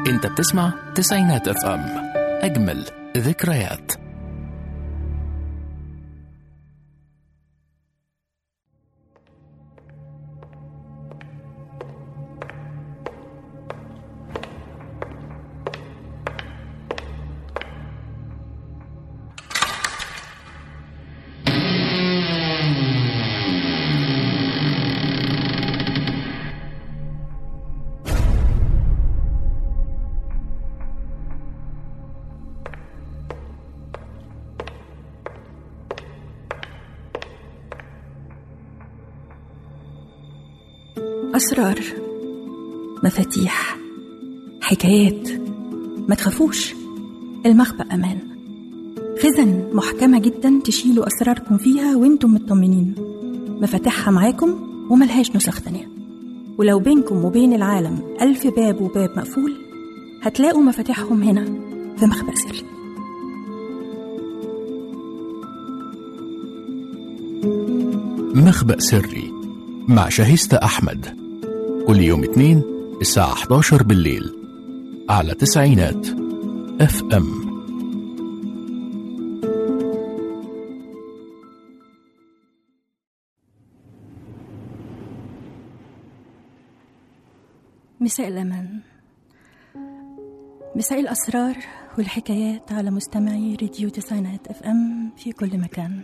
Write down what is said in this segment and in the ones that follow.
انت بتسمع تسعينات اف ام اجمل ذكريات أسرار مفاتيح حكايات ما تخافوش المخبأ أمان خزن محكمة جدا تشيلوا أسراركم فيها وانتم مطمنين مفاتيحها معاكم وملهاش نسخ تانية ولو بينكم وبين العالم ألف باب وباب مقفول هتلاقوا مفاتيحهم هنا في مخبأ سري مخبأ سري مع شاهستة أحمد كل يوم اثنين الساعة 11 بالليل على تسعينات اف ام مساء الأمان مساء الأسرار والحكايات على مستمعي راديو تسعينات اف ام في كل مكان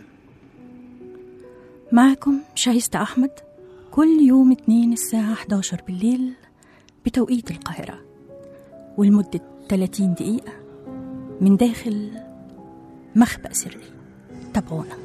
معكم شايستة أحمد كل يوم اتنين الساعة 11 بالليل بتوقيت القاهرة ولمدة 30 دقيقة من داخل مخبأ سري تابعونا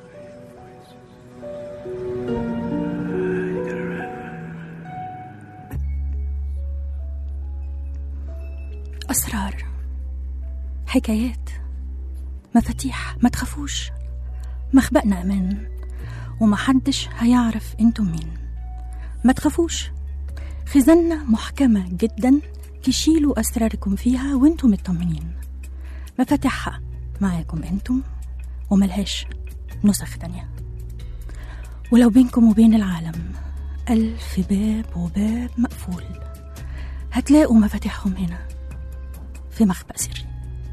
أسرار حكايات مفاتيح ما تخافوش مخبأنا أمان ومحدش هيعرف انتم مين ما تخافوش خزانة محكمة جدا تشيلوا أسراركم فيها وانتم مطمنين مفاتيحها معاكم انتم وملهاش نسخ تانية ولو بينكم وبين العالم ألف باب وباب مقفول هتلاقوا مفاتيحهم هنا في مخبأ سري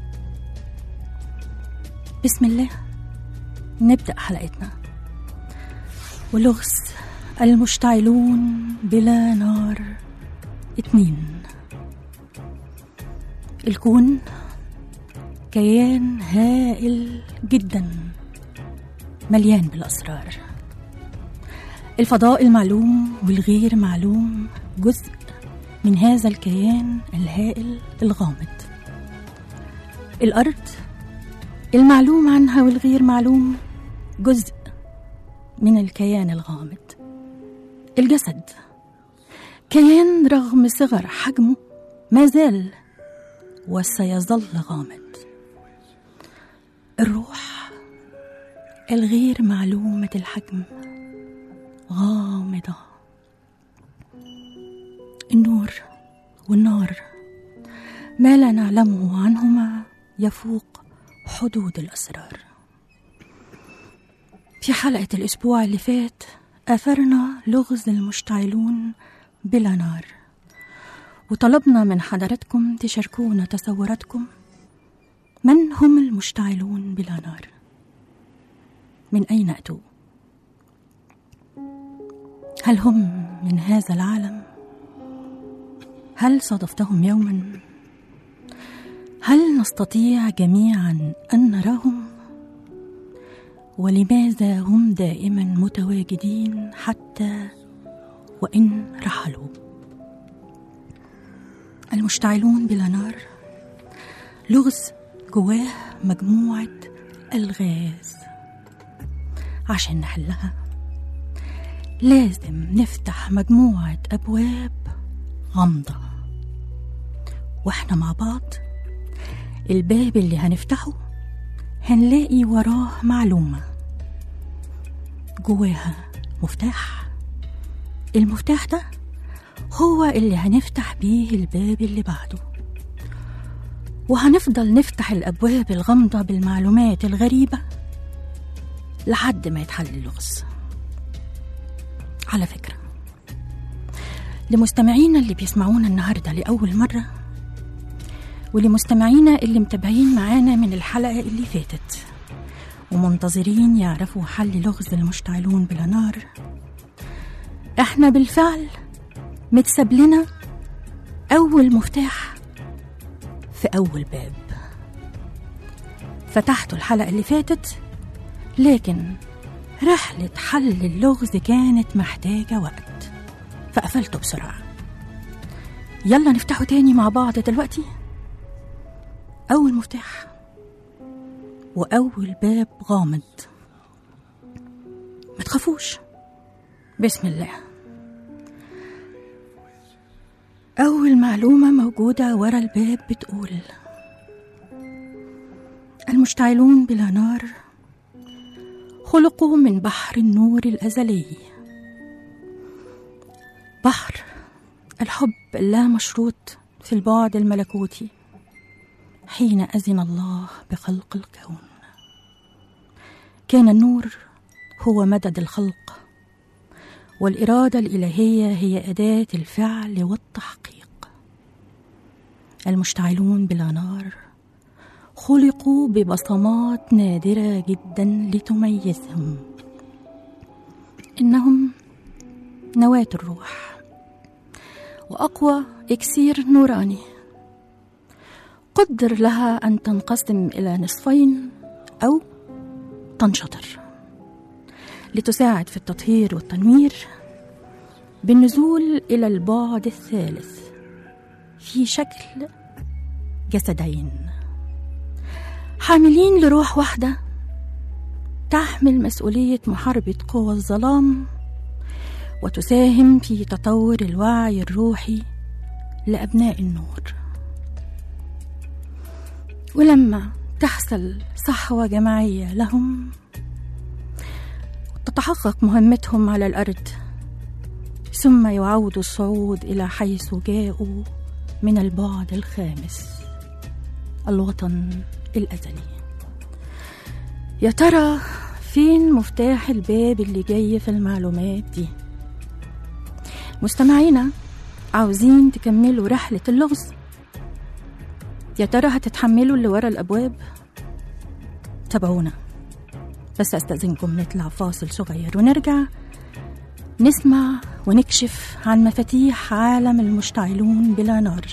بسم الله نبدأ حلقتنا ولغز المشتعلون بلا نار اتنين الكون كيان هائل جدا مليان بالأسرار الفضاء المعلوم والغير معلوم جزء من هذا الكيان الهائل الغامض الأرض المعلوم عنها والغير معلوم جزء من الكيان الغامض الجسد كيان رغم صغر حجمه ما زال وسيظل غامض الروح الغير معلومة الحجم غامضة النور والنار ما لا نعلمه عنهما يفوق حدود الأسرار في حلقة الأسبوع اللي فات أثرنا لغز المشتعلون بلا نار وطلبنا من حضراتكم تشاركونا تصوراتكم من هم المشتعلون بلا نار من أين أتوا هل هم من هذا العالم هل صادفتهم يوما هل نستطيع جميعا أن نراهم ولماذا هم دائما متواجدين حتى وان رحلوا المشتعلون بلا نار لغز جواه مجموعه الغاز عشان نحلها لازم نفتح مجموعه ابواب غامضه واحنا مع بعض الباب اللي هنفتحه هنلاقي وراه معلومة جواها مفتاح المفتاح ده هو اللي هنفتح بيه الباب اللي بعده وهنفضل نفتح الأبواب الغامضة بالمعلومات الغريبة لحد ما يتحل اللغز على فكرة لمستمعينا اللي بيسمعونا النهاردة لأول مرة ولمستمعينا اللي متابعين معانا من الحلقة اللي فاتت ومنتظرين يعرفوا حل لغز المشتعلون بلا نار احنا بالفعل متساب لنا أول مفتاح في أول باب فتحته الحلقة اللي فاتت لكن رحلة حل اللغز كانت محتاجة وقت فقفلته بسرعة يلا نفتحه تاني مع بعض دلوقتي أول مفتاح وأول باب غامض ما تخافوش بسم الله أول معلومة موجودة ورا الباب بتقول المشتعلون بلا نار خلقوا من بحر النور الأزلي بحر الحب اللا مشروط في البعد الملكوتي حين أذن الله بخلق الكون كان النور هو مدد الخلق والإرادة الإلهية هي أداة الفعل والتحقيق المشتعلون بلا نار خلقوا ببصمات نادرة جدا لتميزهم إنهم نواة الروح وأقوى إكسير نوراني قدر لها أن تنقسم إلى نصفين أو تنشطر لتساعد في التطهير والتنوير بالنزول إلى البعد الثالث في شكل جسدين حاملين لروح واحدة تحمل مسؤولية محاربة قوى الظلام وتساهم في تطور الوعي الروحي لأبناء النور ولما تحصل صحوة جماعية لهم تتحقق مهمتهم على الأرض ثم يعود الصعود إلى حيث جاءوا من البعد الخامس الوطن الأزلي يا ترى فين مفتاح الباب اللي جاي في المعلومات دي مستمعينا عاوزين تكملوا رحلة اللغز يا ترى هتتحملوا اللي ورا الأبواب تابعونا بس أستأذنكم نطلع فاصل صغير ونرجع نسمع ونكشف عن مفاتيح عالم المشتعلون بلا نار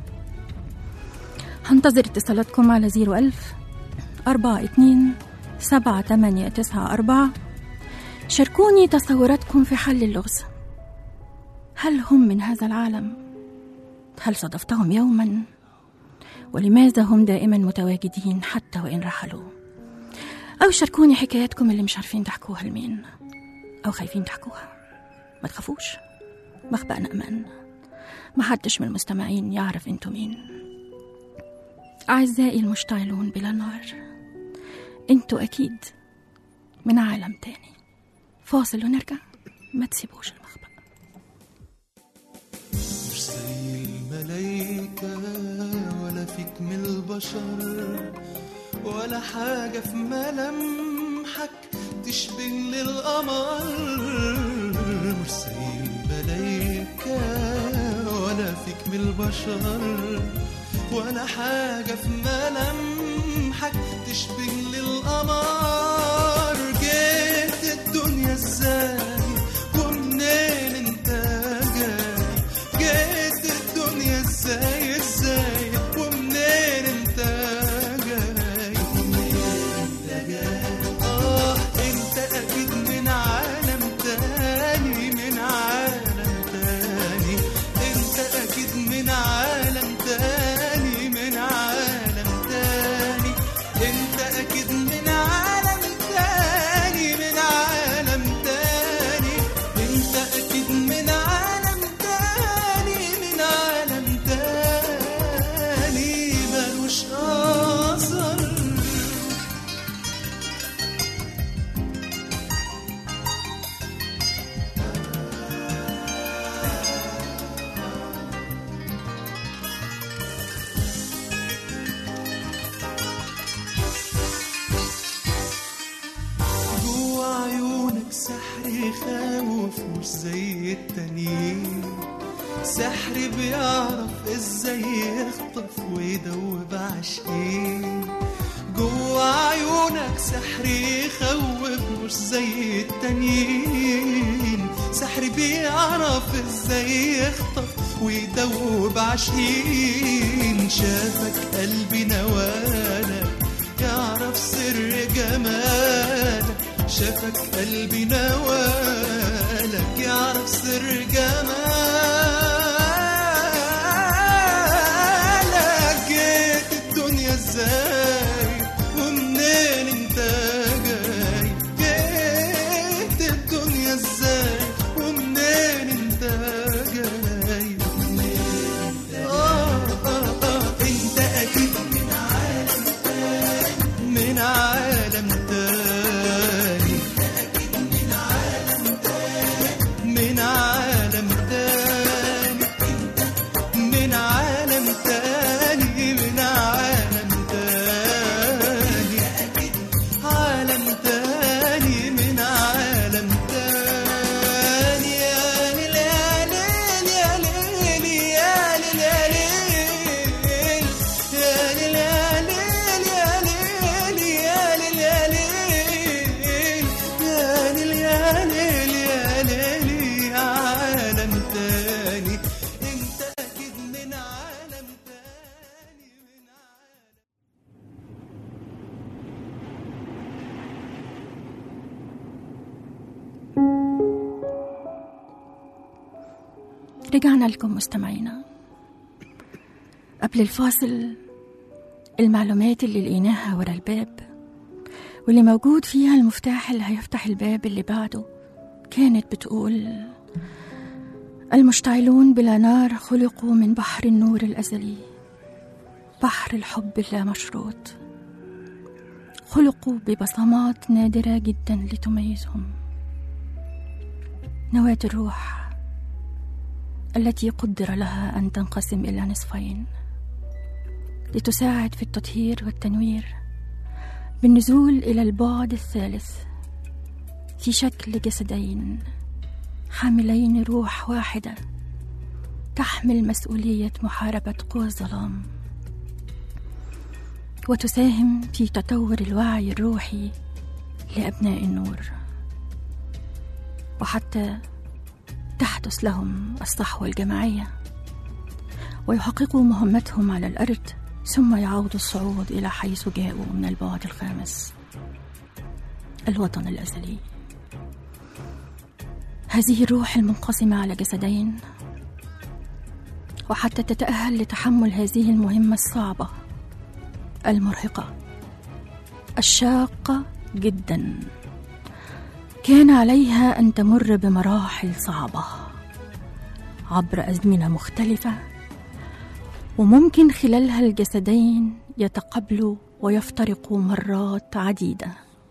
هنتظر اتصالاتكم على زيرو ألف أربعة اتنين سبعة تمانية تسعة أربعة شاركوني تصوراتكم في حل اللغز هل هم من هذا العالم؟ هل صادفتهم يوما؟ ولماذا هم دائما متواجدين حتى وإن رحلوا؟ أو شاركوني حكاياتكم اللي مش عارفين تحكوها لمين أو خايفين تحكوها ما تخافوش مخبأنا أمان محدش من المستمعين يعرف انتوا مين أعزائي المشتعلون بلا نار انتوا أكيد من عالم تاني فاصل ونرجع ما تسيبوش المخبأ مش زي الملايكة ولا فيك من البشر ولا حاجة في ملامحك تشبه للقمر مش زي الملايكة ولا فيك من البشر ولا حاجة في ملامحك تشبه للقمر جيت الدنيا ازاي ومنين انت جاي جيت الدنيا ازاي ازاي ومنين انت جاي ومنين انت جاي اه انت اكيد من عالم تاني من عالم تاني انت اكيد من عالم تاني من عالم تاني انت اكيد من عالم تاني من عالم تاني انت اكيد من عالم تاني من عالم تاني ملوش اثر جوا عيونك سحر يخوف مش زي التانيين سحر بيعرف ازاي يخطف ويدوب عشقين جوا عيونك سحر يخوف مش زي التانيين سحر بيعرف ازاي يخطف ويدوب عشقين شافك قلبي نوالك يعرف سر جمالك شافك قلبي نوالك يعرف سر جمالك جيت الدنيا ازاي ومنين انت جاي جيت الدنيا ازاي ومنين انت جاي آه آه آه انت اكيد من عالم تاني من عالم تاني من عالم تاني من عالم تاني من عالم تاني عالم تاني من عالم تاني يا ليل يا ليل يا ليل يا ليل يا ليل يا ليل يا ليل يا ليل يا ليل يا ليل يا ليل يا ليل يا عالم تاني انت اكيد من عالم تاني من عالم رجعنا لكم مستمعينا قبل الفاصل المعلومات اللي لقيناها ورا الباب واللي موجود فيها المفتاح اللي هيفتح الباب اللي بعده كانت بتقول المشتعلون بلا نار خلقوا من بحر النور الأزلي بحر الحب اللامشروط خلقوا ببصمات نادرة جدا لتميزهم نواة الروح التي قدر لها أن تنقسم إلى نصفين لتساعد في التطهير والتنوير بالنزول إلى البعد الثالث في شكل جسدين حاملين روح واحدة تحمل مسؤولية محاربة قوى الظلام وتساهم في تطور الوعي الروحي لأبناء النور وحتى تحدث لهم الصحوة الجماعية ويحققوا مهمتهم على الأرض ثم يعودوا الصعود إلى حيث جاءوا من البعد الخامس الوطن الأزلي هذه الروح المنقسمة على جسدين وحتى تتأهل لتحمل هذه المهمة الصعبة المرهقة الشاقة جدا كان عليها أن تمر بمراحل صعبة عبر أزمنة مختلفة وممكن خلالها الجسدين يتقابلوا ويفترقوا مرات عديدة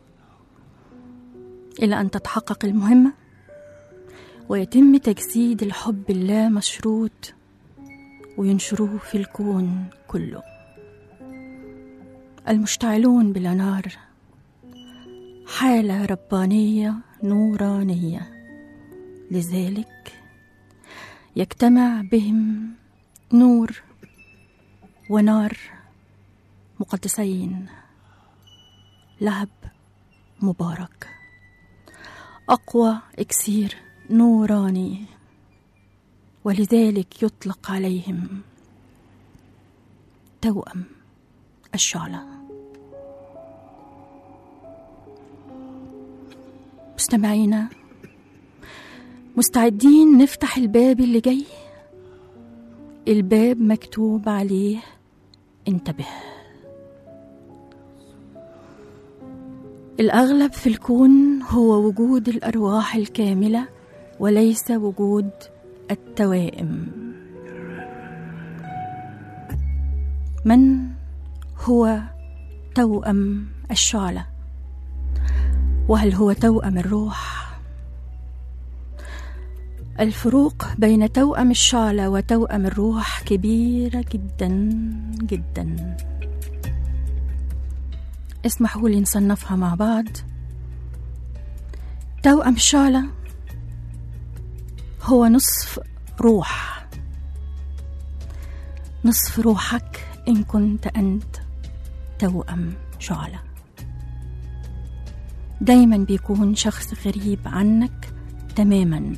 إلى أن تتحقق المهمة ويتم تجسيد الحب اللامشروط وينشروه في الكون كله المشتعلون بلا نار حالة ربانية نورانية لذلك يجتمع بهم نور ونار مقدسين لهب مبارك أقوى إكسير نوراني ولذلك يطلق عليهم توأم الشعلة مستمعينا مستعدين نفتح الباب اللي جاي الباب مكتوب عليه انتبه الأغلب في الكون هو وجود الأرواح الكاملة وليس وجود التوائم من هو توأم الشعلة وهل هو توأم الروح الفروق بين توأم الشعلة وتوأم الروح كبيرة جدا جدا اسمحوا لي نصنفها مع بعض توأم الشعلة هو نصف روح نصف روحك إن كنت أنت توأم شعلة دايما بيكون شخص غريب عنك تماما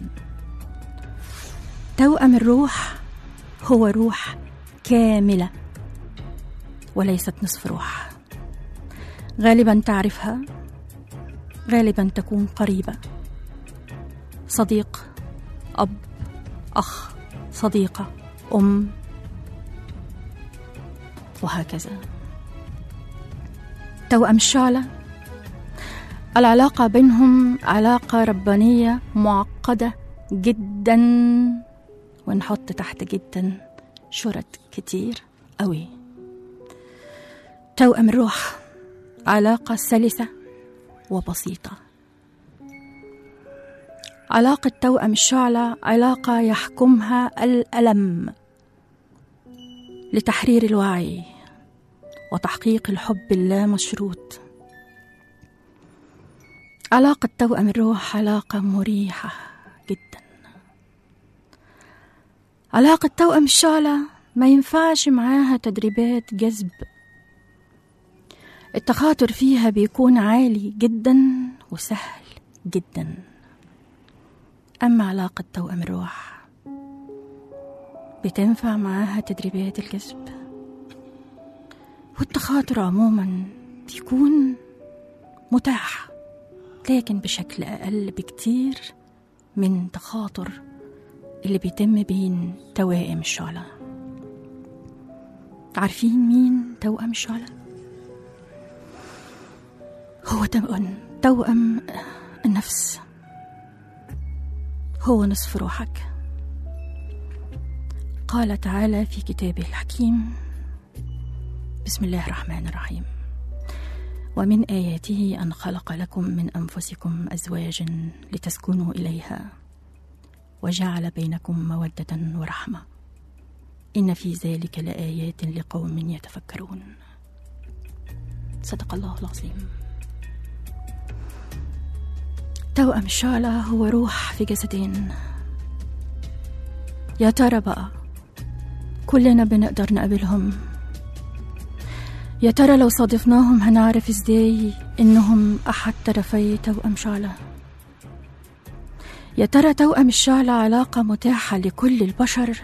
توأم الروح هو روح كاملة وليست نصف روح غالبا تعرفها غالبا تكون قريبة صديق أب أخ صديقة أم وهكذا توأم الشعلة العلاقة بينهم علاقة ربانية معقدة جدا ونحط تحت جدا شرط كتير قوي توأم الروح علاقة سلسة وبسيطة علاقة توأم الشعلة علاقة يحكمها الألم لتحرير الوعي وتحقيق الحب اللامشروط علاقة توأم الروح علاقة مريحة جدا علاقة توأم الشعلة ما ينفعش معاها تدريبات جذب التخاطر فيها بيكون عالي جدا وسهل جدا أما علاقة توأم الروح بتنفع معاها تدريبات الجذب والتخاطر عموما بيكون متاح لكن بشكل أقل بكتير من تخاطر اللي بيتم بين توائم الشعلة عارفين مين توأم الشعلة؟ هو توأم توأم النفس هو نصف روحك قال تعالى في كتابه الحكيم بسم الله الرحمن الرحيم ومن آياته أن خلق لكم من أنفسكم أزواجا لتسكنوا إليها وجعل بينكم مودة ورحمة إن في ذلك لآيات لقوم يتفكرون صدق الله العظيم توأم الشعلة هو روح في جسدين يا ترى بقى كلنا بنقدر نقابلهم يا ترى لو صادفناهم هنعرف ازاي انهم احد طرفي توأم شعلة يا ترى توأم الشعلة علاقة متاحة لكل البشر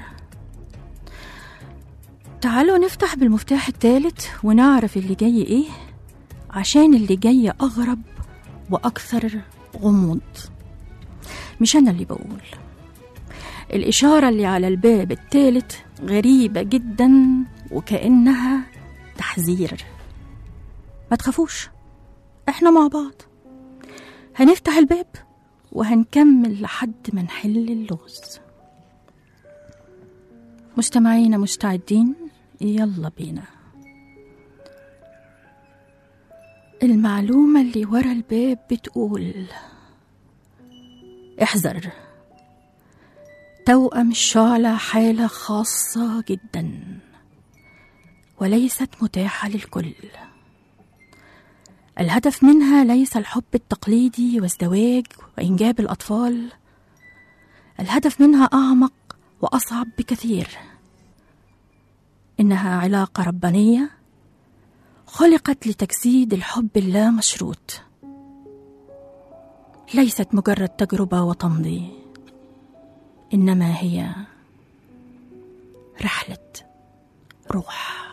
تعالوا نفتح بالمفتاح الثالث ونعرف اللي جاي ايه عشان اللي جاي اغرب واكثر غموض مش انا اللي بقول الاشاره اللي على الباب الثالث غريبه جدا وكانها تحذير ما تخافوش احنا مع بعض هنفتح الباب وهنكمل لحد ما نحل اللغز مستمعينا مستعدين يلا بينا المعلومة اللي ورا الباب بتقول احذر توأم الشعلة حالة خاصة جدا وليست متاحة للكل الهدف منها ليس الحب التقليدي والزواج وإنجاب الأطفال الهدف منها أعمق وأصعب بكثير إنها علاقة ربانية خلقت لتجسيد الحب اللامشروط ليست مجرد تجربة وتمضي إنما هي رحلة روح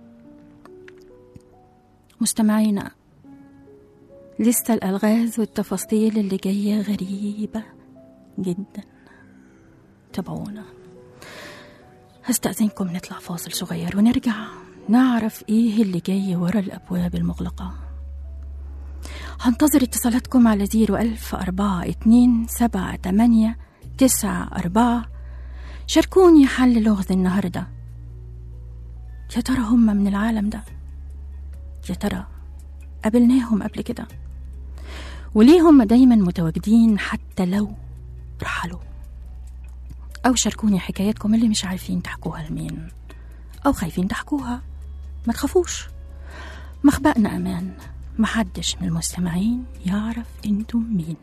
مستمعينا لسه الألغاز والتفاصيل اللي جاية غريبة جدا تابعونا هستأذنكم نطلع فاصل صغير ونرجع نعرف ايه اللي جاي ورا الأبواب المغلقة هنتظر اتصالاتكم على زيرو ألف أربعة اتنين سبعة تمانية تسعة أربعة شاركوني حل لغز النهاردة يا ترى هم من العالم ده يا ترى قابلناهم قبل كده وليه هم دايما متواجدين حتى لو رحلوا أو شاركوني حكاياتكم اللي مش عارفين تحكوها لمين أو خايفين تحكوها ما تخافوش مخبأنا أمان محدش من المستمعين يعرف انتم مين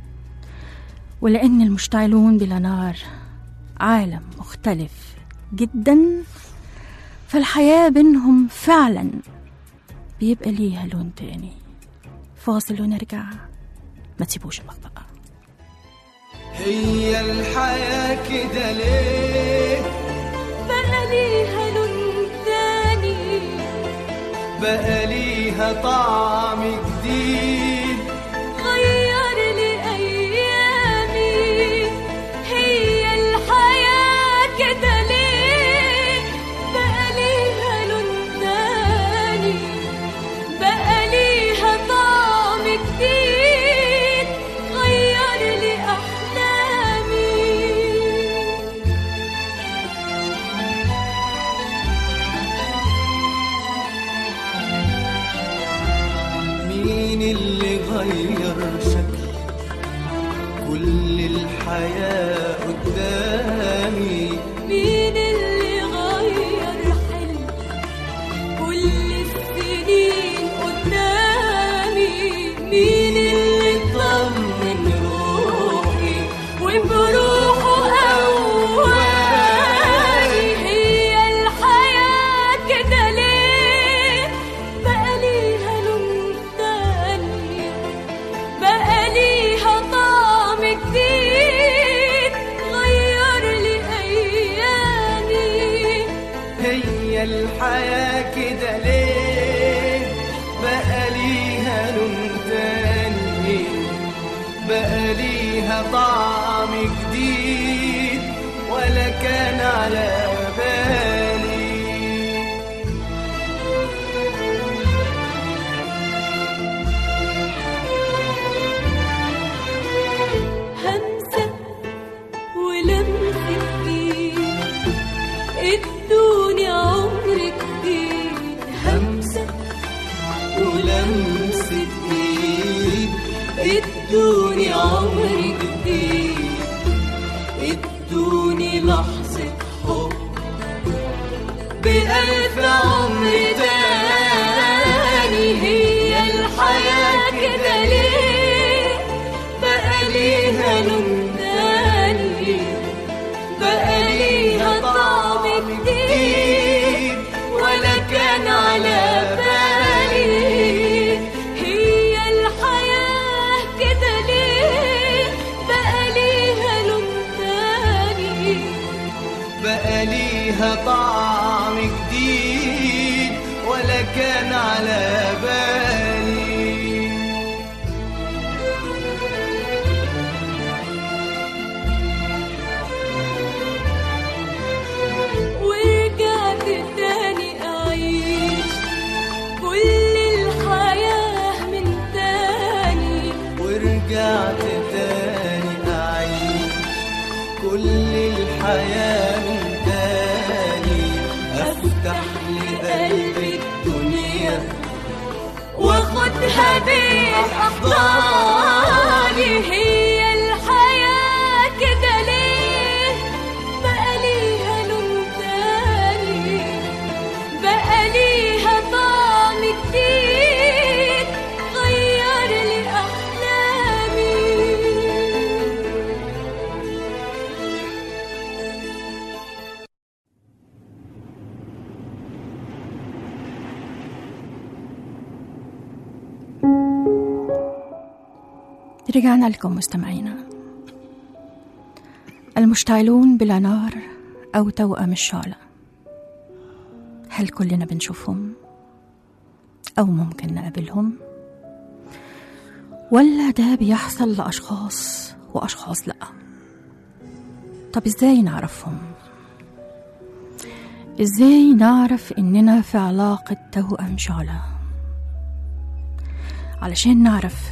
ولأن المشتعلون بلا نار عالم مختلف جدا فالحياة بينهم فعلا بيبقى ليها لون تاني فاصل ونرجع ما تسيبوش المقطع هي الحياة كده ليه بقى ليها لون تاني بقى ليها طعم جديد غير لي أيامي هي الحياة كده ليه بقى ليها لون تاني بقى ليها طعم جديد غير لي أحلامي مين اللي غير شكل كل الحياة قدامي مين اللي غير حلم كل السنين قدامي مين اللي طمن روحي وبروحه قواني هي الحياة كده ليه بقى ليها لون تاني بقى ليها طعم جديد غير لي أيامي هي الحياة كده ليه بقى ليها لون تاني بقى ليها طعم جديد ولا كان على بالي همسة ولمسة ايد ادوني عمر جديد همسة ولمسة ايد ادوني عمر جديد ادوني لحظة حب بألف عمر تاني هي الحياة كده ليه بقى ليها لون تاني بقى ليها طعم جديد ولا كان على بالي هي الحياة كده ليه بقى ليها لون تاني بقى ليها طعم جديد ولا كان على بالي ورجعت تاني أعيش كل الحياة من تاني ورجعت تاني أعيش كل الحياة من تاني أفتح لقلبي الدنيا واخدها بين أحضاني هي الحياة كده ليه بقى ليها لون تاني بقى ليها طعم جديد غير لي أحلامي رجعنا لكم مستمعينا المشتعلون بلا نار أو توأم الشعلة هل كلنا بنشوفهم أو ممكن نقابلهم ولا ده بيحصل لأشخاص وأشخاص لأ طب إزاي نعرفهم إزاي نعرف إننا في علاقة توأم شعلة علشان نعرف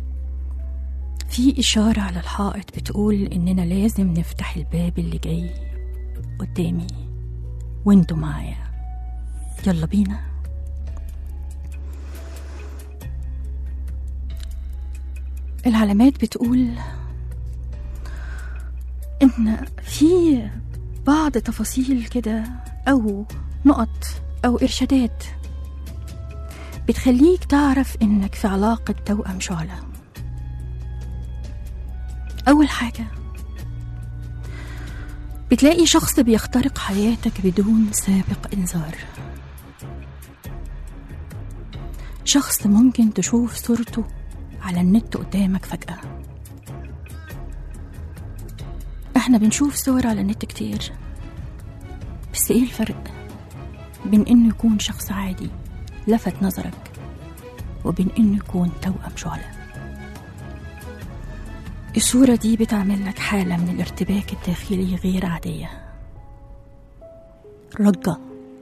في إشارة على الحائط بتقول إننا لازم نفتح الباب اللي جاي قدامي وانتوا معايا يلا بينا العلامات بتقول إن في بعض تفاصيل كده أو نقط أو إرشادات بتخليك تعرف إنك في علاقة توأم شعلة أول حاجة بتلاقي شخص بيخترق حياتك بدون سابق إنذار شخص ممكن تشوف صورته على النت قدامك فجأة احنا بنشوف صور على النت كتير بس ايه الفرق بين انه يكون شخص عادي لفت نظرك وبين انه يكون توأم شعلة الصورة دي بتعمل لك حالة من الارتباك الداخلي غير عادية رجة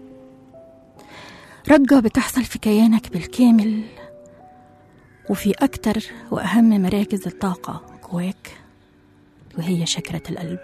رجة بتحصل في كيانك بالكامل وفي أكتر وأهم مراكز الطاقة جواك وهي شكرة القلب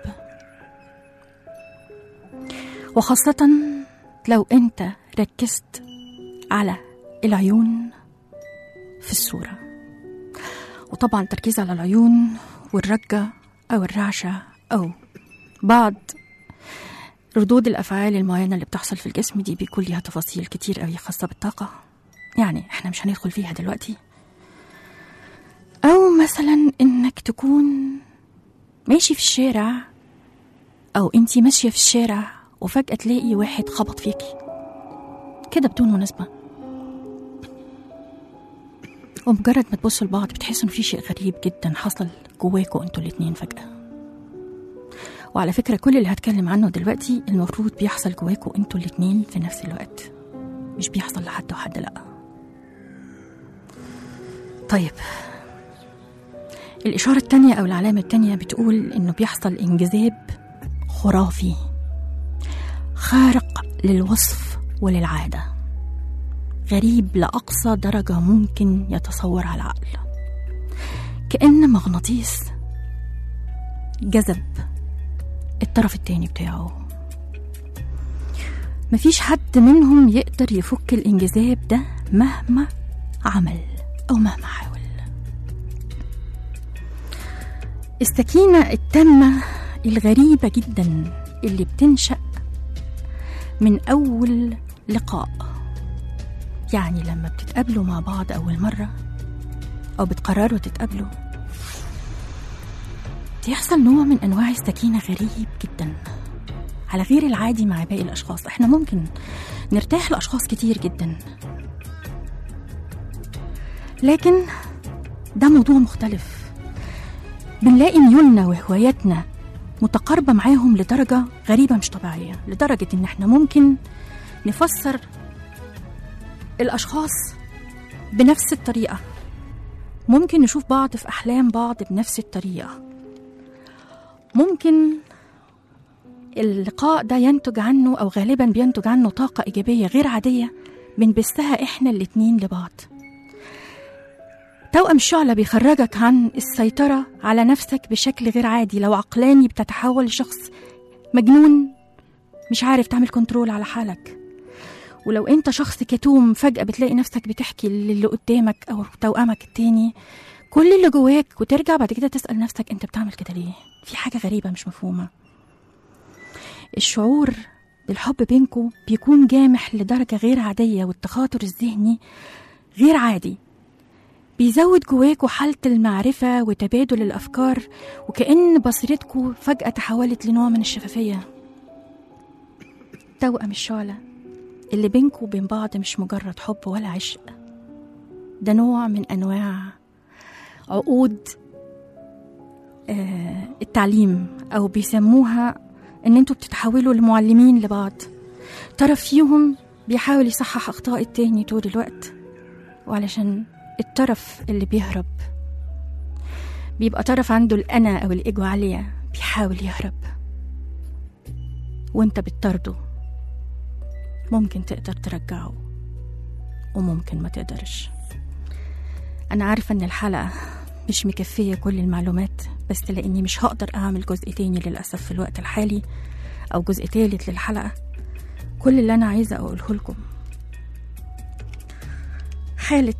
وخاصة لو أنت ركزت على العيون في الصورة وطبعا التركيز على العيون والرجة أو الرعشة أو بعض ردود الأفعال المعينة اللي بتحصل في الجسم دي بيكون ليها تفاصيل كتير أوي خاصة بالطاقة يعني احنا مش هندخل فيها دلوقتي أو مثلا إنك تكون ماشي في الشارع أو أنتي ماشية في الشارع وفجأة تلاقي واحد خبط فيكي كده بدون مناسبة ومجرد ما تبصوا لبعض بتحسوا إن في شيء غريب جدا حصل جواكوا انتوا الاتنين فجأة وعلى فكرة كل اللي هتكلم عنه دلوقتي المفروض بيحصل جواكوا انتوا الاتنين في نفس الوقت مش بيحصل لحد وحد لأ طيب الإشارة التانية أو العلامة التانية بتقول إنه بيحصل انجذاب خرافي خارق للوصف وللعادة غريب لأقصى درجة ممكن يتصورها العقل كأن مغناطيس جذب الطرف التاني بتاعه مفيش حد منهم يقدر يفك الانجذاب ده مهما عمل أو مهما حاول السكينة التامة الغريبة جدا اللي بتنشأ من أول لقاء يعني لما بتتقابلوا مع بعض أول مرة أو بتقرروا تتقابلوا بيحصل نوع من أنواع السكينة غريب جدا على غير العادي مع باقي الأشخاص احنا ممكن نرتاح لأشخاص كتير جدا لكن ده موضوع مختلف بنلاقي ميولنا وهواياتنا متقاربة معاهم لدرجة غريبة مش طبيعية لدرجة إن احنا ممكن نفسر الأشخاص بنفس الطريقة ممكن نشوف بعض في أحلام بعض بنفس الطريقة ممكن اللقاء ده ينتج عنه أو غالبا بينتج عنه طاقة إيجابية غير عادية بنبثها إحنا الاتنين لبعض توأم الشعلة بيخرجك عن السيطرة على نفسك بشكل غير عادي لو عقلاني بتتحول لشخص مجنون مش عارف تعمل كنترول على حالك ولو انت شخص كتوم فجأة بتلاقي نفسك بتحكي للي قدامك أو توأمك التاني كل اللي جواك وترجع بعد كده تسأل نفسك انت بتعمل كده ليه في حاجة غريبة مش مفهومة الشعور بالحب بينكم بيكون جامح لدرجة غير عادية والتخاطر الذهني غير عادي بيزود جواكوا حالة المعرفة وتبادل الأفكار وكأن بصيرتكوا فجأة تحولت لنوع من الشفافية توأم الشعلة اللي بينكوا وبين بعض مش مجرد حب ولا عشق ده نوع من أنواع عقود آه التعليم أو بيسموها إن انتوا بتتحولوا لمعلمين لبعض طرف فيهم بيحاول يصحح أخطاء التاني طول الوقت وعلشان الطرف اللي بيهرب بيبقى طرف عنده الأنا أو الإيجو عالية بيحاول يهرب وانت بتطرده ممكن تقدر ترجعه وممكن ما تقدرش أنا عارفة إن الحلقة مش مكفية كل المعلومات بس لأني مش هقدر أعمل جزء تاني للأسف في الوقت الحالي أو جزء تالت للحلقة كل اللي أنا عايزة أقوله لكم حالة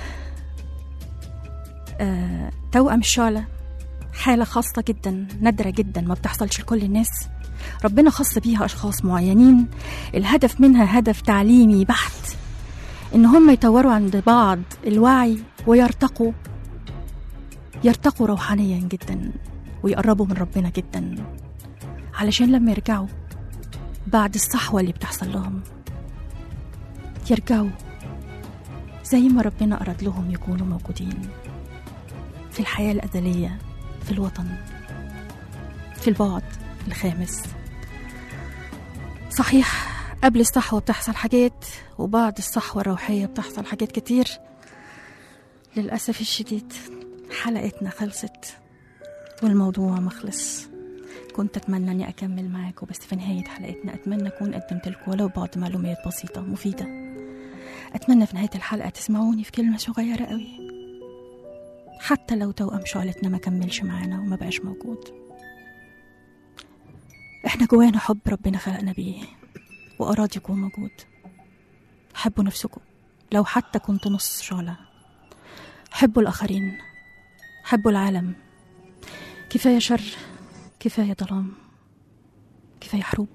آه، توأم الشعلة حالة خاصة جدا نادرة جدا ما بتحصلش لكل الناس ربنا خص بيها أشخاص معينين الهدف منها هدف تعليمي بحت إن هم يطوروا عند بعض الوعي ويرتقوا يرتقوا روحانيا جدا ويقربوا من ربنا جدا علشان لما يرجعوا بعد الصحوة اللي بتحصل لهم يرجعوا زي ما ربنا أراد لهم يكونوا موجودين في الحياة الأزلية في الوطن في البعد الخامس صحيح قبل الصحوة بتحصل حاجات وبعد الصحوة الروحية بتحصل حاجات كتير للأسف الشديد حلقتنا خلصت والموضوع مخلص كنت أتمنى أني أكمل معاكم بس في نهاية حلقتنا أتمنى أكون قدمت لكم ولو بعض معلومات بسيطة مفيدة أتمنى في نهاية الحلقة تسمعوني في كلمة صغيرة قوي حتى لو توأم شعلتنا ما كملش معانا وما بقاش موجود احنا جوانا حب ربنا خلقنا بيه وأراد يكون موجود حبوا نفسكم لو حتى كنت نص شعلة حبوا الآخرين حبوا العالم كفاية شر كفاية ظلام كفاية حروب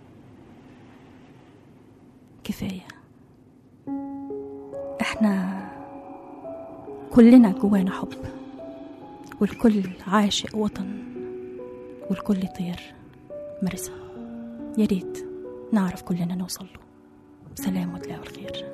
كفاية احنا كلنا جوانا حب والكل عاشق وطن والكل يطير مرسى يا ريت نعرف كلنا نوصل له سلام وتلاقوا الخير